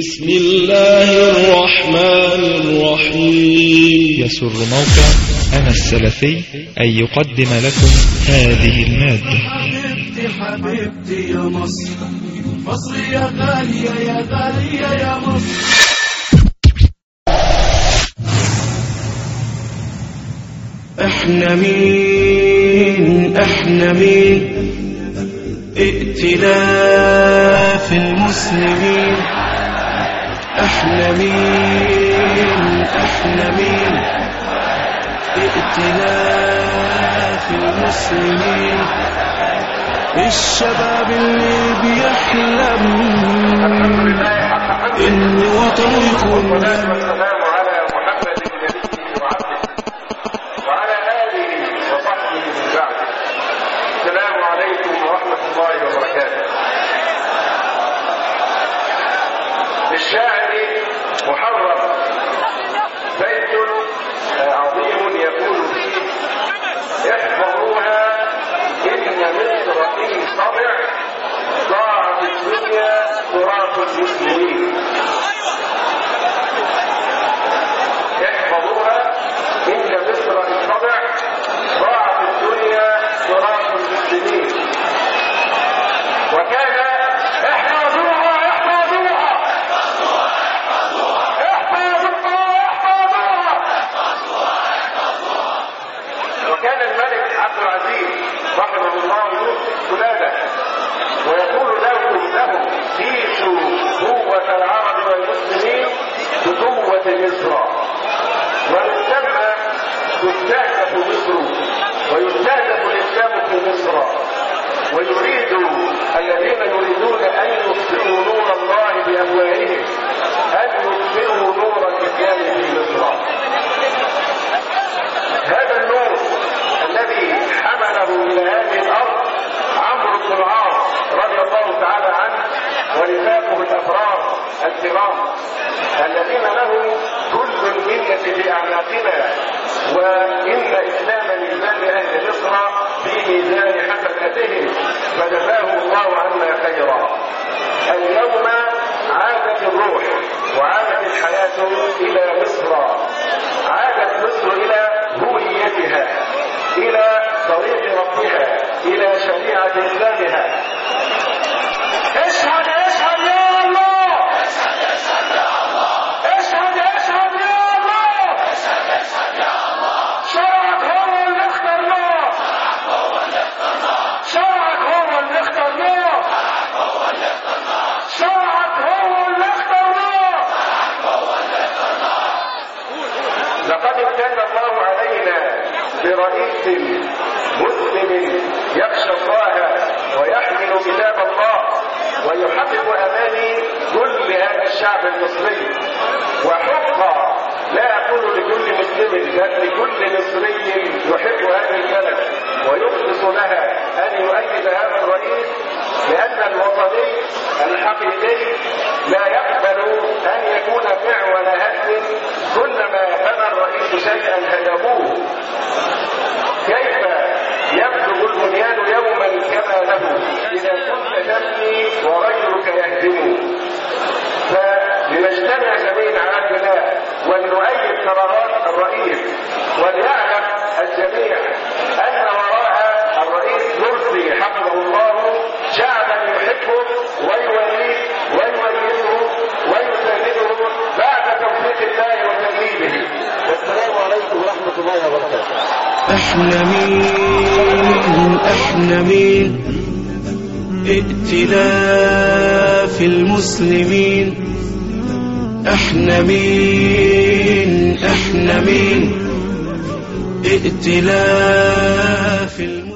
بسم الله الرحمن الرحيم يسر موقع أنا السلفي أن يقدم لكم هذه المادة حبيبتي حبيبتي يا مصر مصر يا غالية يا غالية يا مصر احنا مين احنا مين ائتلاف المسلمين احنا مين احنا مين ائتلاف المسلمين الشباب اللي بيحلم ان وطنه يكون جنة والسلام على محمد نبيه وعبده وعلى آله وصحبه من بعده السلام عليكم ورحمة الله وبركاته للشاعر محرم بيت عظيم يقول فيه احفظوها إن مصر إن صبع ضاعت الدنيا تراث المسلمين احفظوها إن مصر الطبع ضاعت الدنيا تراث المسلمين وكان احفظوها احفظوها احفظوها احفظوها وكان الملك عبد العزيز رحمه الله يوسف ولاده ويقول لهم لهم قيسوا قوة العرب والمسلمين بقوة مصر ومن ثم تستهدف مصر ويستهدف الاسلام في مصر ويريد الذين يريدون ان يطفئوا نور الله بافواههم ان يطفئوا نور الاسلام في مصر هذا النور الذي حمله الى هذه الارض عمرو بن العاص رضي الله تعالى عنه ورفاقه الابرار الكرام الذين لهم كل المنة في أعناقنا وإن إسلام ميزان أهل مصر في ميزان حسناتهم فجزاهم الله عنا خيرا اليوم عادت الروح وعادت الحياة إلى مصر عادت مصر إلى هويتها إلى طريق ربها إلى شريعة إسلامها اشهد اشهد يا الله اشهد اشهد يا الله شرعك هو اللي اخترناه شرعك هو اللي اخترناه شرعك هو اللي اخترناه لقد امتن الله علينا برئيس مسلم يخشى الله ويحمل كتاب الله ويحقق اماني كل هذا الشعب المصري وحق لا اقول لكل مسلم بل لكل مصري يحب هذه البلد ويخلص لها ان يؤيد هذا الرئيس لان الوطني الحقيقي لا يقبل ان يكون فعل هدم كلما بنى الرئيس شيئا هدموه كيف يبلغ البنيان يوما كما له اذا كنت تبني وغيرك يهدم فلنجتمع جميعا على البناء ولنؤيد قرارات الرئيس وليعلم الجميع ان وراء الرئيس مرسي حفظه الله شعبا يحبه ويوليه ويوليه ويسانده بعد توفيق الله وتأييده والسلام عليكم ورحمه الله وبركاته احنا مين احنا مين ائتلاف المسلمين احنا مين احنا مين ائتلاف المسلمين